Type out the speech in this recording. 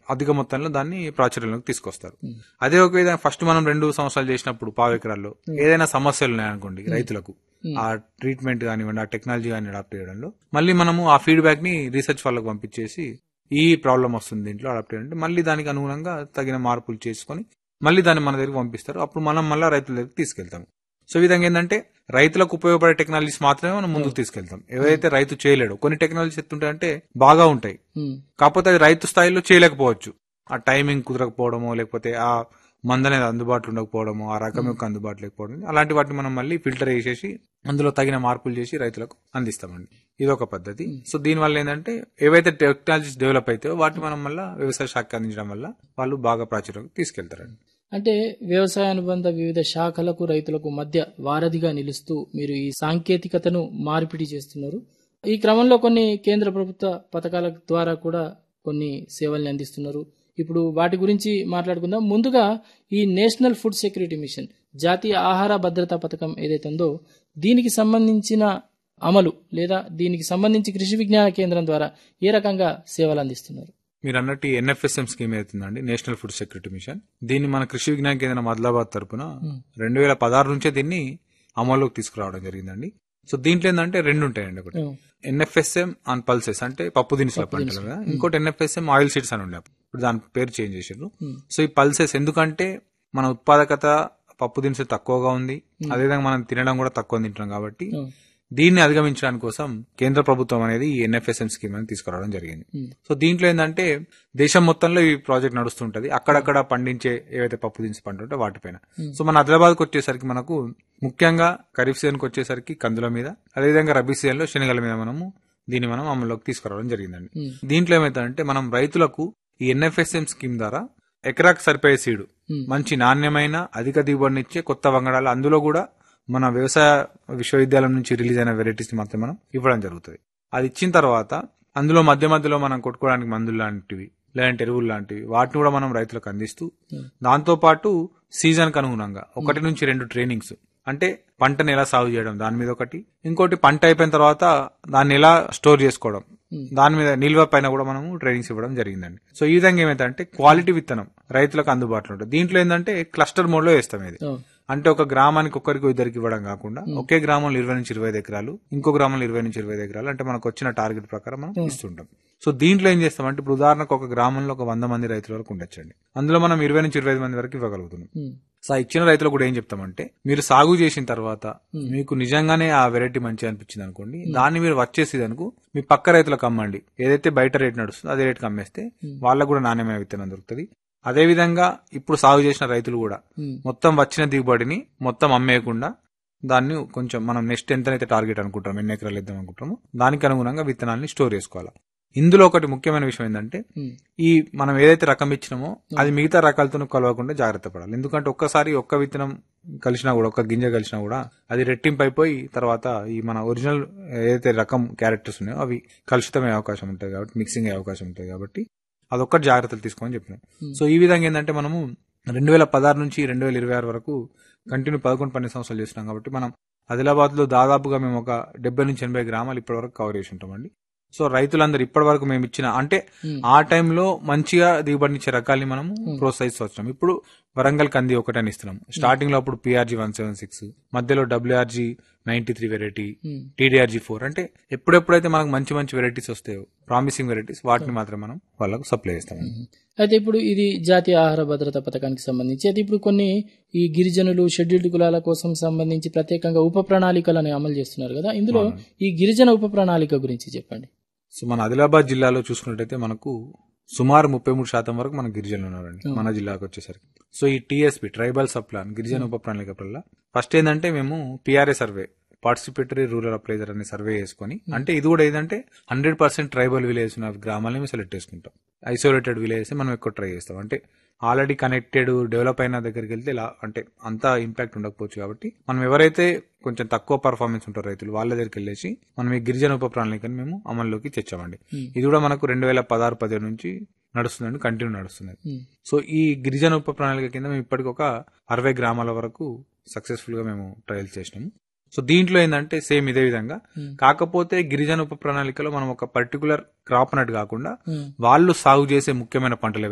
అధిక మొత్తంలో దాన్ని ప్రాచుర్యంలోకి తీసుకొస్తారు అదే ఒక విధంగా ఫస్ట్ మనం రెండు సంవత్సరాలు చేసినప్పుడు పావు ఎకరాల్లో ఏదైనా సమస్యలు ఉన్నాయనుకోండి రైతులకు ఆ ట్రీట్మెంట్ కానివ్వండి ఆ టెక్నాలజీ కానీ అడాప్ట్ చేయడంలో మళ్ళీ మనము ఆ ఫీడ్బ్యాక్ ని రీసెర్చ్ వాళ్ళకి పంపించేసి ఈ ప్రాబ్లం వస్తుంది దీంట్లో అడాప్ట్ చేయండి మళ్ళీ దానికి అనుగుణంగా తగిన మార్పులు చేసుకొని మళ్ళీ దాన్ని మన దగ్గరికి పంపిస్తారు అప్పుడు మనం మళ్ళీ రైతుల దగ్గరికి తీసుకెళ్తాం సో ఈ విధంగా ఏంటంటే రైతులకు ఉపయోగపడే టెక్నాలజీస్ మాత్రమే మనం ముందుకు తీసుకెళ్తాం ఏవైతే రైతు చేయలేడు కొన్ని టెక్నాలజీస్ ఎత్తుంటాయంటే బాగా ఉంటాయి ఉమ్, కాకపోతే అది రైతు స్థాయిలో చేయలేకపోవచ్చు ఆ టైమింగ్ కుదరకపోవడమో లేకపోతే ఆ మందు అనేది అందుబాటులో ఉండకపోవడమో ఆ రకం యొక్క అందుబాటులో లేకపోవడం అలాంటి వాటిని మనం మళ్ళీ ఫిల్టర్ చేసేసి అందులో తగిన మార్పులు చేసి రైతులకు అందిస్తామండి ఇది ఒక పద్ధతి సో దీని వల్ల ఏంటంటే ఏవైతే టెక్నాలజీస్ డెవలప్ అవుతాయో వాటిని మనం మళ్ళీ వ్యవసాయ శాఖ అందించడం వల్ల వాళ్ళు బాగా ప్రాచుర్యం తీసుకెళ్తారండి అంటే వ్యవసాయ అనుబంధ వివిధ శాఖలకు రైతులకు మధ్య వారధిగా నిలుస్తూ మీరు ఈ సాంకేతికతను మార్పిడి చేస్తున్నారు ఈ క్రమంలో కొన్ని కేంద్ర ప్రభుత్వ పథకాల ద్వారా కూడా కొన్ని సేవల్ని అందిస్తున్నారు ఇప్పుడు వాటి గురించి మాట్లాడుకుందాం ముందుగా ఈ నేషనల్ ఫుడ్ సెక్యూరిటీ మిషన్ జాతీయ ఆహార భద్రతా పథకం ఏదైతే ఉందో దీనికి సంబంధించిన అమలు లేదా దీనికి సంబంధించి కృషి విజ్ఞాన కేంద్రం ద్వారా ఏ రకంగా సేవలు అందిస్తున్నారు మీరు అన్నట్టు ఎన్ఎఫ్ఎస్ఎం స్కీమ్ అవుతుందండి నేషనల్ ఫుడ్ సెక్యూరిటీ మిషన్ దీన్ని మన కృషి విజ్ఞాన కేంద్రం ఆదిలాబాద్ తరపున రెండు వేల పదహారు నుంచే దీన్ని అమల్లోకి తీసుకురావడం జరిగిందండి సో దీంట్లో ఏంటంటే రెండు ఉంటాయండి ఒకటి ఉమ్, ఎన్ఎఫ్ఎస్ఎం అండ్ పల్సెస్ అంటే పప్పు దినుసుల పంటలు కదా ఇంకోటి ఎన్ఎఫ్ఎస్ఎం ఆయిల్ సీడ్స్ అని ఉండే ఇప్పుడు దాని పేరు చేంజ్ చేసారు Hmm. సో ఈ పల్సెస్ ఎందుకంటే మన ఉత్పాదకత పప్పు దినుసులు తక్కువగా ఉంది అదేవిధంగా మనం తినడం కూడా తక్కువ తింటున్నాం కాబట్టి ఉమ్, దీన్ని అధిగమించడానికి కోసం కేంద్ర ప్రభుత్వం అనేది ఈ ఎన్ఎఫ్ఎస్ఎం స్కీమ్ అని తీసుకురావడం జరిగింది ఉమ్, సో దీంట్లో ఏంటంటే దేశం మొత్తంలో ఈ ప్రాజెక్ట్ నడుస్తుంటది అక్కడక్కడ పండించే ఏవైతే పప్పు దినుసు పంట ఉంటే వాటిపైన సో మన ఆదిలాబాద్కి వచ్చేసరికి మనకు ముఖ్యంగా ఖరీఫ్ సీజన్కి వచ్చేసరికి కందుల మీద అదేవిధంగా రబీ సీజన్ లో శనగల మీద మనము దీన్ని మనం అమల్లోకి తీసుకురావడం జరిగిందండి ఉమ్, దీంట్లో ఏమైతుందంటే మనం రైతులకు ఈ ఎన్ఎఫ్ఎస్ఎం స్కీమ్ ద్వారా ఎకరాకు సరిపోయే సీడు ఉమ్, మంచి నాణ్యమైన అధిక దిగుబడినిచ్చే కొత్త వంగడాలు అందులో కూడా మన వ్యవసాయ విశ్వవిద్యాలయం నుంచి రిలీజ్ అయిన వెరైటీస్ మాత్రం మనం ఇవ్వడం జరుగుతుంది అది ఇచ్చిన తర్వాత అందులో మధ్య మధ్యలో మనం కొట్టుకోవడానికి మందులు లాంటివి లేదంటే ఎరువులు లాంటివి వాటిని కూడా మనం రైతులకు అందిస్తూ ఉమ్, దాంతో పాటు సీజన్ కు అనుగుణంగా ఒకటి నుంచి రెండు ట్రైనింగ్స్ అంటే పంటను ఎలా సాగు చేయడం దాని మీద ఒకటి ఇంకోటి పంట అయిపోయిన తర్వాత దాన్ని ఎలా స్టోర్ చేసుకోవడం Hmm. దాని మీద నిల్వ పైన కూడా మనము ట్రైనింగ్స్ ఇవ్వడం జరిగిందండి సో ఈ విధంగా ఏమైందంటే క్వాలిటీ విత్తనం రైతులకు అందుబాటులో ఉంటుంది దీంట్లో ఏంటంటే క్లస్టర్ మోడ్ లో వేస్తాం ఇది ఉమ్, అంటే ఒక గ్రామానికి ఒక్కరికి ఇద్దరికి ఇవ్వడం కాకుండా ఒకే గ్రామంలో ఇరవై నుంచి ఇరవై ఐదు ఎకరాలు ఇంకో గ్రామంలో ఇరవై నుంచి ఇరవై ఐదు ఎకరాలు అంటే మనకు వచ్చిన టార్గెట్ ప్రకారం మనం ఇస్తుంటాం సో దీంట్లో ఏం చేస్తామంటే ఇప్పుడు ఉదాహరణకు ఒక గ్రామంలో ఒక వంద మంది రైతుల వరకు ఉండొచ్చండి అందులో మనం ఇరవై నుంచి ఇరవై ఐదు మంది వరకు ఇవ్వగలుగుతున్నాం ఉమ్, సో ఆ ఇచ్చిన రైతులకు కూడా ఏం చెప్తామంటే మీరు సాగు చేసిన తర్వాత మీకు నిజంగానే ఆ వెరైటీ మంచిగా అనిపించింది అనుకోండి దాన్ని మీరు వచ్చేసి అనుకో మీ పక్క రైతులకు అమ్మండి ఏదైతే బయట రేట్ నడుస్తుందో అదే రేట్కి అమ్మేస్తే వాళ్ళకు కూడా నాణ్యమైన విత్తనం దొరుకుతుంది అదే విధంగా ఇప్పుడు సాగు చేసిన రైతులు కూడా ఉమ్, మొత్తం వచ్చిన దిగుబడిని మొత్తం అమ్మేయకుండా దాన్ని కొంచెం మనం నెక్స్ట్ ఎంతనైతే టార్గెట్ అనుకుంటాం ఎన్ని ఎకరాలు ఇద్దాం అనుకుంటామో దానికి అనుగుణంగా విత్తనాల్ని స్టోర్ చేసుకోవాలి ఇందులో ఒకటి ముఖ్యమైన విషయం ఏంటంటే ఉమ్, ఈ మనం ఏదైతే రకం ఇచ్చినామో అది మిగతా రకాలతో కలవకుండా జాగ్రత్త పడాలి ఎందుకంటే ఒక్కసారి ఒక్క విత్తనం కలిసినా కూడా ఒక్క గింజ కలిసినా కూడా అది రెట్టింపు అయిపోయి తర్వాత ఈ మన ఒరిజినల్ ఏదైతే రకం క్యారెక్టర్స్ ఉన్నాయో అవి కలుషితమయ్యే అవకాశం ఉంటుంది కాబట్టి మిక్సింగ్ అయ్యే అవకాశం ఉంటుంది కాబట్టి అదొక్కటి జాగ్రత్తలు తీసుకోమని చెప్పినాం Hmm. సో ఈ విధంగా ఏంటంటే మనము రెండు వేల పదహారు నుంచి రెండు వేల ఇరవై ఆరు వరకు కంటిన్యూ పదకొండు పన్నెండు సంవత్సరాలు చేస్తున్నాం కాబట్టి మనం ఆదిలాబాద్ లో దాదాపుగా మేము ఒక డెబ్బై నుంచి ఎనభై గ్రామాలు ఇప్పటి వరకు కవర్ చేసి ఉంటామండి సో రైతులందరూ ఇప్పటి వరకు మేము ఇచ్చిన అంటే ఉమ్, ఆ టైంలో మంచిగా దిగుబడినిచ్చే రకాల్ని మనం ప్రోత్సహిస్తూ వచ్చినాం ఇప్పుడు వరంగల్ కంది ఒకటని ఇస్తున్నాం స్టార్టింగ్ లో అప్పుడు పిఆర్జీ వన్ సెవెన్ సిక్స్ మధ్యలో WRG ninety three variety um, TDRG four అంటే ఎప్పుడెప్పుడైతే మనకు మంచి మంచి వెరైటీస్ వస్తాయో ప్రామిసింగ్ వెరైటీస్ వాటిని మాత్రం మనం వాళ్ళకు సప్లై చేస్తాం అయితే ఇప్పుడు ఇది జాతీయ ఆహార భద్రత పథకానికి సంబంధించి అయితే ఇప్పుడు కొన్ని ఈ గిరిజనులు షెడ్యూల్డ్ కులాల కోసం సంబంధించి ప్రత్యేకంగా ఉప ప్రణాళికలను అమలు చేస్తున్నారు కదా ఇందులో ఈ గిరిజన ఉప ప్రణాళిక గురించి చెప్పండి సో మన ఆదిలాబాద్ జిల్లాలో చూసుకున్నట్టయితే మనకు సుమారు ముప్పై మూడు శాతం వరకు మన గిరిజనులు ఉన్నారండి మన జిల్లాకు వచ్చేసరికి సో ఈ టీఎస్పీ ట్రైబల్ సబ్ ప్లాన్ గిరిజన ఉప ప్రణాళిక వల్ల ఫస్ట్ ఏంటంటే మేము PRA survey participatory rural appraiser అనే సర్వే చేసుకొని అంటే ఇది కూడా ఏంటంటే హండ్రెడ్ పర్సెంట్ ట్రైబల్ విలేజ్ ఉన్న గ్రామాలని మేము సెలెక్ట్ చేసుకుంటాం ఐసోలేటెడ్ విలేజెస్ మనం ఎక్కువ ట్రై చేస్తాం అంటే ఆల్రెడీ కనెక్టెడ్ డెవలప్ అయిన దగ్గరికి వెళ్తే ఇలా అంటే అంత ఇంపాక్ట్ ఉండకపోవచ్చు కాబట్టి మనం ఎవరైతే కొంచెం తక్కువ పర్ఫార్మెన్స్ ఉంటారో రైతులు వాళ్ళ దగ్గరికి వెళ్ళేసి మనం ఈ గిరిజన ఉప ప్రణాళికని మేము అమల్లోకి తెచ్చామండి Hmm. ఇది కూడా మనకు రెండు వేల పదహారు పదిహేడు నుంచి నడుస్తుందండి కంటిన్యూ నడుస్తుంది ఉమ్, సో ఈ గిరిజన ఉప ప్రణాళిక కింద మేము ఇప్పటికి ఒక అరవై గ్రామాల వరకు సక్సెస్ఫుల్ గా మేము ట్రయల్స్ చేసినాము సో దీంట్లో ఏంటంటే సేమ్ ఇదే విధంగా Hmm. కాకపోతే గిరిజన ఉప ప్రణాళికలో మనం ఒక పర్టికులర్ క్రాప్ అన్నట్టు కాకుండా ఉమ్. వాళ్ళు సాగు చేసే ముఖ్యమైన పంటలు